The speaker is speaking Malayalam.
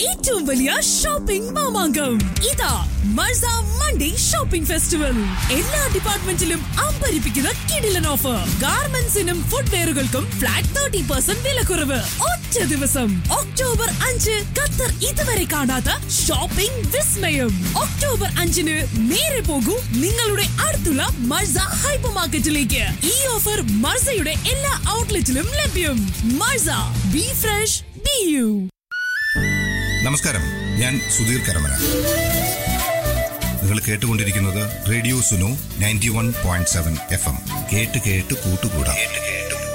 ഏറ്റവും വലിയ ഷോപ്പിംഗ് മാമാങ്കം ഇതാ മഴ്സ മൺഡേ ഷോപ്പിംഗ് ഫെസ്റ്റിവൽ എല്ലാ ഡിപ്പാർട്ട്മെന്റിലും അമ്പരിപ്പിക്കുന്ന കിടിലൻ ഓഫർ ഗാർമെന്റ്സിനും ഫുട്വെയറുകൾക്കും ഫ്ലാറ്റ് തേർട്ടി പെർസെന്റ് വിലക്കുറവ് ഒറ്റ ദിവസം ഒക്ടോബർ അഞ്ച് ഖത്തർ ഇതുവരെ കാണാത്ത ഷോപ്പിംഗ് വിസ്മയം ഒക്ടോബർ അഞ്ചിന് നേരെ പോകൂ നിങ്ങളുടെ അടുത്തുള്ള മഴ്സ ഹൈപ്പർ മാർക്കറ്റിലേക്ക് ഈ ഓഫർ മഴ്സയുടെ എല്ലാ ഔട്ട്ലെറ്റിലും ലഭ്യം മഴ്സ ബി ഫ്രഷ് ബി യു നമസ്കാരം ഞാൻ സുധീർ കരമന നിങ്ങൾ കേട്ടുകൊണ്ടിരിക്കുന്നത് റേഡിയോ സുനു ninety one point seven F M കേട്ട് കേട്ട് കൂട്ടുകൂടാം